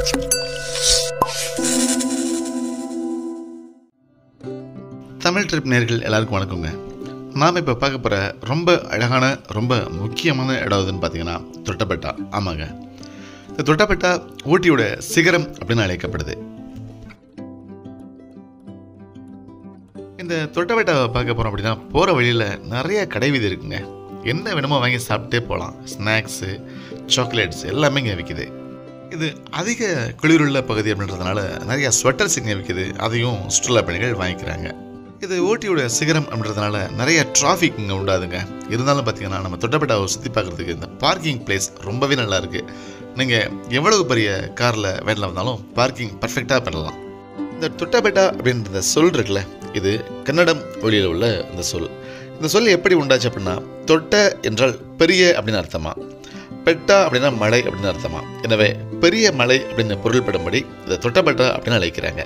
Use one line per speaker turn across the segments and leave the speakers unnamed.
Tamil trip நேர்கள் எல்லாருக்கும் வணக்கங்க நாம் இப்போ பார்க்க போகிற ரொம்ப அழகான ரொம்ப முக்கியமான இடம் எதுன்னு பார்த்தீங்கன்னா தொட்டபெட்டா ஆமாங்க இந்த தொட்டபெட்டா ஊட்டியோட சிகரம் அப்படின்னு அழைக்கப்படுது இந்த தொட்டபெட்டாவை பார்க்க போகிறோம் அப்படின்னா போகிற வழியில் நிறைய கடை வீதி இருக்குங்க என்ன வேணுமோ வாங்கி சாப்பிட்டே போகலாம் ஸ்நாக்ஸு சாக்லேட்ஸ் எல்லாமே இங்கே விற்கிது இது அதிக குளிருள்ள பகுதி அப்படின்றதுனால நிறைய ஸ்வெட்டர்ஸ் இங்கே விற்கிது அதையும் சுற்றுலா பயணிகள் வாங்கிக்கிறாங்க இது ஊட்டியோட சிகரம் அப்படின்றதுனால நிறைய டிராஃபிக் இங்கே உண்டாதுங்க இருந்தாலும் பார்த்தீங்கன்னா நம்ம தொட்டபெட்டாவை சுற்றி பார்க்குறதுக்கு இந்த பார்க்கிங் பிளேஸ் ரொம்பவே நல்லா இருக்குது நீங்கள் எவ்வளவு பெரிய காரில் வேனில் வந்தாலும் பார்க்கிங் பர்ஃபெக்டாக பண்ணலாம் இந்த தொட்டபெட்டா அப்படின்ற சொல் இருக்குல்ல இது கன்னடம் மொழியில் உள்ள இந்த சொல் இந்த சொல் எப்படி உண்டாச்சு அப்படின்னா தொட்ட என்றால் பெரிய அப்படின்னு அர்த்தமா பெட்டா அப்படின்னா மலை அப்படின்னு அர்த்தமா எனவே பெரிய மலை அப்படின்னு பொருள்படும்படி இந்த தொட்டபெட்டா அப்படின்னு அழைக்கிறாங்க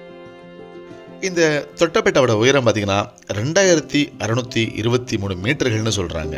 இந்த தொட்டபெட்டாவோட உயரம் பார்த்தீங்கன்னா ரெண்டாயிரத்தி அறுநூத்தி இருபத்தி மூணு மீட்டர்கள்னு சொல்கிறாங்க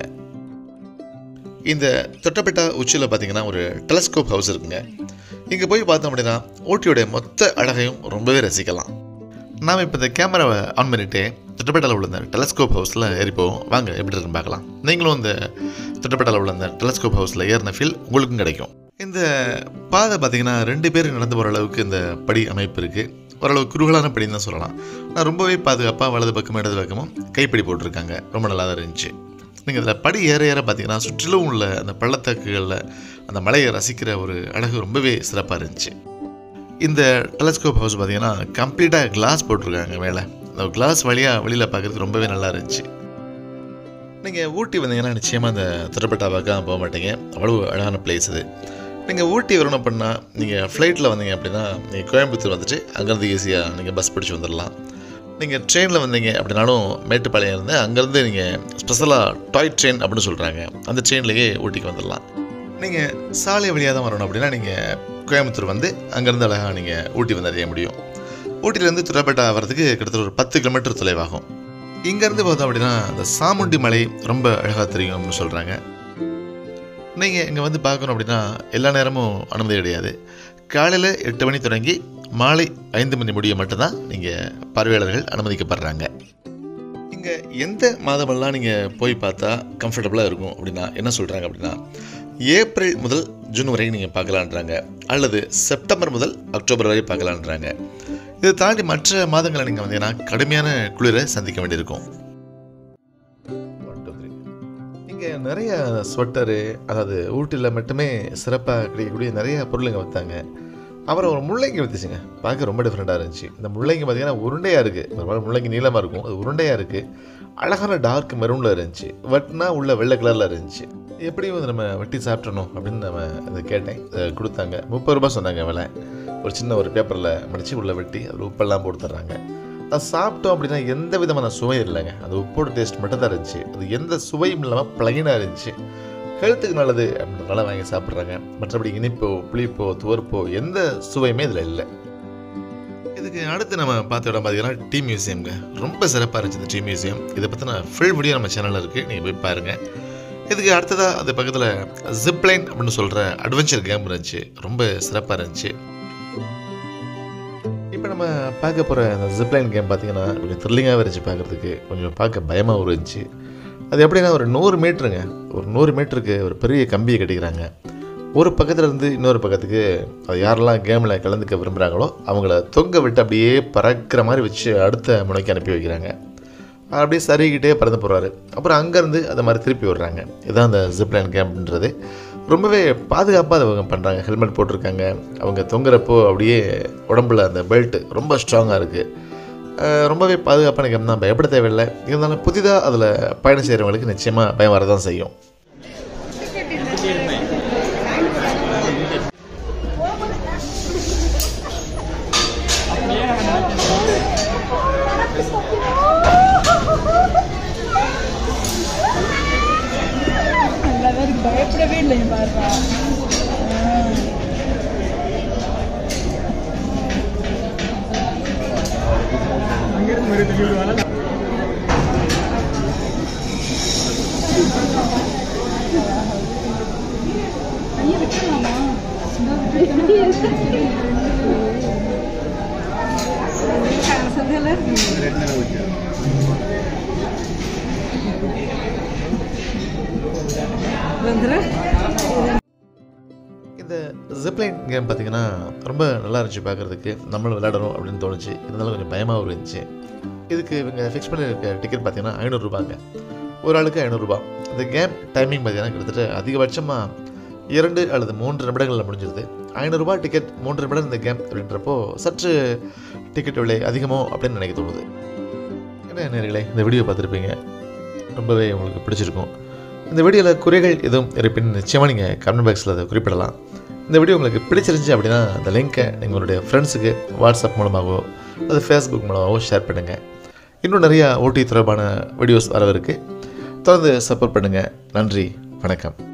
இந்த தொட்டபெட்டா உச்சியில் பார்த்தீங்கன்னா ஒரு டெலஸ்கோப் ஹவுஸ் இருக்குங்க இங்கே போய் பார்த்தோம் அப்படின்னா ஊட்டியோட மொத்த அழகையும் ரொம்பவே ரசிக்கலாம் நாம் இப்போ இந்த கேமராவை ஆன் பண்ணிட்டு தொட்டபெட்டாவில் உள்ள இந்த டெலஸ்கோப் ஹவுஸில் ஏறி போவோம் வாங்க எப்படி இருக்குன்னு பார்க்கலாம் நீங்களும் இந்த தொட்டபெட்டாவில் உள்ள இந்த டெலஸ்கோப் ஹவுஸில் ஏறின ஃபீல் உங்களுக்கும் கிடைக்கும் இந்த பாதை பார்த்தீங்கன்னா ரெண்டு பேர் நடந்து போகிற அளவுக்கு இந்த படி அமைப்பு இருக்குது ஓரளவு குறுகலான படின்னு தான் சொல்லலாம் நான் ரொம்பவே பாதுகாப்பாக வலது பக்கம் இடது பக்கமும் கைப்பிடி போட்டிருக்காங்க ரொம்ப நல்லா தான் இருந்துச்சு நீங்கள் இதில் படி ஏற ஏற பார்த்தீங்கன்னா சுற்றிலும் உள்ள அந்த பள்ளத்தாக்குகளில் அந்த மலையை ரசிக்கிற ஒரு அழகு ரொம்பவே சிறப்பாக இருந்துச்சு இந்த டெலஸ்கோப் ஹவுஸ் பார்த்தீங்கன்னா கம்ப்ளீட்டாக கிளாஸ் போட்டிருக்காங்க மேலே அந்த கிளாஸ் வழியாக வெளியில் பார்க்குறதுக்கு ரொம்பவே நல்லா இருந்துச்சு நீங்கள் ஊட்டி வந்தீங்கன்னா நிச்சயமாக அந்த திரப்பட்டா பார்க்க போக மாட்டீங்க அவ்வளோ அழகான பிளேஸ் இது நீங்கள் ஊட்டி வரணும் பண்ணால் நீங்கள் ஃப்ளைட்டில் வந்தீங்க அப்படின்னா நீங்கள் கோயம்புத்தூர் வந்துட்டு அங்கேருந்து ஈஸியாக நீங்கள் பஸ் பிடிச்சி வந்துடலாம் நீங்கள் ட்ரெயினில் வந்தீங்க அப்படின்னாலும் மேட்டுப்பாளையம் இருந்து அங்கேருந்து நீங்கள் ஸ்பெஷலாக டாய் ட்ரெயின் அப்படின்னு சொல்கிறாங்க அந்த ட்ரெயின்லேயே ஊட்டிக்கு வந்துடலாம் நீங்கள் சாலை வழியாக தான் வரணும் அப்படின்னா நீங்கள் கோயம்புத்தூர் வந்து அங்கேருந்து அழகாக நீங்கள் ஊட்டி வந்து அறிய முடியும் ஊட்டியிலேருந்து துறப்பேட்டா வர்றதுக்கு கிட்டத்தட்ட ஒரு பத்து கிலோமீட்டர் தொலைவாகும் இங்கேருந்து பார்த்தோம் அப்படின்னா அந்த சாமுண்டி மலை ரொம்ப அழகாக தெரியும் அப்படின்னு சொல்கிறாங்க நீங்கள் இங்கே வந்து பார்க்கணும் அப்படின்னா எல்லா நேரமும் அனுமதி கிடையாது காலையில் எட்டு மணி தொடங்கி மாலை ஐந்து மணி முடிய மட்டும்தான் நீங்கள் பார்வையாளர்கள் அனுமதிக்கப்படுறாங்க இங்கே எந்த மாதமெல்லாம் நீங்கள் போய் பார்த்தா கம்ஃபர்டபுளாக இருக்கும் அப்படின்னா என்ன சொல்கிறாங்க அப்படின்னா ஏப்ரல் முதல் ஜூன் வரை நீங்கள் பார்க்கலான்றாங்க அல்லது செப்டம்பர் முதல் அக்டோபர் வரை பார்க்கலான்றாங்க இதை தாண்டி மற்ற மாதங்களில் நீங்கள் வந்தீங்கன்னா கடுமையான குளிரை சந்திக்க வேண்டியிருக்கும் இங்கே நிறைய ஸ்வெட்டரு அதாவது ஊட்டியில் மட்டுமே சிறப்பாக கிடைக்கக்கூடிய நிறைய பொருளுங்க வைத்தாங்க அப்புறம் ஒரு முள்ளங்கி வித்துச்சுங்க பார்க்க ரொம்ப டிஃப்ரெண்ட்டாக இருந்துச்சு இந்த முள்ளங்கி பார்த்தீங்கன்னா உருண்டையாக இருக்குது முள்ளங்கி நீளமாக இருக்கும் அது உருண்டையாக இருக்குது அழகான டார்க் மெரூனில் இருந்துச்சு வட்டினா உள்ள வெள்ளை கலரில் இருந்துச்சு எப்படியும் வந்து நம்ம வெட்டி சாப்பிட்றணும் அப்படின்னு நம்ம அதை கேட்டேன் அதை கொடுத்தாங்க முப்பது ரூபாய் சொன்னாங்க விலை ஒரு சின்ன ஒரு பேப்பரில் மடித்து உள்ள வெட்டி அதில் உப்பெல்லாம் போட்டு தர்றாங்க அது சாப்பிட்டோம் அப்படின்னா எந்த விதமான சுவை இல்லைங்க அது உப்போட டேஸ்ட் மட்டும் தான் இருந்துச்சு அது எந்த சுவையும் இல்லாமல் ப்ளைனாக இருந்துச்சு ஹெல்த்துக்கு நல்லது அப்படின்றதுனால வாங்கி சாப்பிட்றாங்க மற்றபடி இனிப்போ புளிப்போ துவர்ப்போ எந்த சுவையுமே இதில் இல்லை இதுக்கு அடுத்து நம்ம பார்த்த இடம் பார்த்தீங்கன்னா டீ மியூசியம்ங்க ரொம்ப சிறப்பாக இருந்துச்சு இந்த டீ மியூசியம் இதை பற்றின ஃபுல் வீடியோ நம்ம சேனலில் இருக்குது நீங்கள் போய் பாருங்கள் இதுக்கு அடுத்ததாக அது பக்கத்தில் ஜிப்லைன் அப்படின்னு சொல்கிற அட்வென்ச்சர் கேம் இருந்துச்சு ரொம்ப சிறப்பாக இருந்துச்சு இப்போ நம்ம பார்க்க போகிற அந்த ஜிப்லைன் கேம் பார்த்தீங்கன்னா கொஞ்சம் த்ரில்லிங்காகவே இருந்துச்சு பார்க்குறதுக்கு கொஞ்சம் பார்க்க பயமாகவும் இருந்துச்சு அது எப்படின்னா ஒரு நூறு மீட்டருங்க ஒரு நூறு மீட்டருக்கு ஒரு பெரிய கம்பியை கட்டிக்கிறாங்க ஒரு பக்கத்தில் இருந்து இன்னொரு பக்கத்துக்கு அது யாரெல்லாம் கேமில் கலந்துக்க விரும்புகிறாங்களோ அவங்கள தொங்க விட்டு அப்படியே பறக்கிற மாதிரி வச்சு அடுத்த முனைக்கு அனுப்பி வைக்கிறாங்க அப்படியே சரிக்கிட்டே பறந்து போகிறாரு அப்புறம் அங்கேருந்து அதை மாதிரி திருப்பி விடுறாங்க இதுதான் அந்த ஜிப்லைன் கேம்ன்றது ரொம்பவே பாதுகாப்பாக அதை அவங்க பண்ணுறாங்க ஹெல்மெட் போட்டிருக்காங்க அவங்க தொங்குறப்போ அப்படியே உடம்புல அந்த பெல்ட் ரொம்ப ஸ்ட்ராங்காக இருக்குது ரொம்பவே பாதுகாப்பான கேம் தான் பயப்பட தேவையில்லை இருந்தாலும் புதிதாக அதில் பயணம் செய்கிறவங்களுக்கு நிச்சயமாக பயம் வரதான் செய்யும்
நல்லாதான் இருக்கு பயப்படவே இல்லை பாருப்பா ஐயா விட்டுலாமா காசதெல்லாம் இருக்கு வந்துடும்
இந்த ஜிப்லைன் கேம் பார்த்தீங்கன்னா ரொம்ப நல்லா இருந்துச்சு பார்க்குறதுக்கு நம்மளும் விளையாடணும் அப்படின்னு தோணுச்சு இருந்தாலும் கொஞ்சம் பயமாகவும் இருந்துச்சு இதுக்கு இவங்க ஃபிக்ஸ் பண்ணியிருக்க டிக்கெட் பார்த்தீங்கன்னா ஐநூறுரூபாங்க ஒரு ஆளுக்கு ஐநூறுரூபா இந்த கேம் டைமிங் பார்த்தீங்கன்னா கிட்டத்தட்ட அதிகபட்சமாக இரண்டு அல்லது மூன்று நிமிடங்களில் முடிஞ்சிருது ஐநூறுரூபா டிக்கெட் மூன்று நிமிடம் இந்த கேம் அப்படின்றப்போ சற்று டிக்கெட் விலை அதிகமோ அப்படின்னு நினைக்க தோணுது என்ன நேர்களே இந்த வீடியோ பார்த்துருப்பீங்க ரொம்பவே உங்களுக்கு பிடிச்சிருக்கும் இந்த வீடியோவில் குறைகள் எதுவும் இருப்பின் நிச்சயமாக நீங்கள் கமெண்ட் பாக்ஸில் அதை குறிப்பிடலாம் இந்த வீடியோ உங்களுக்கு பிடிச்சிருந்துச்சி அப்படின்னா அந்த லிங்க்கை நீங்கள் உங்களுடைய ஃப்ரெண்ட்ஸுக்கு வாட்ஸ்அப் மூலமாகவோ அல்லது ஃபேஸ்புக் மூலமாகவோ ஷேர் பண்ணுங்கள் இன்னும் நிறையா ஓடி தொடர்பான வீடியோஸ் வரவிருக்கு தொடர்ந்து சப்போர்ட் பண்ணுங்கள் நன்றி வணக்கம்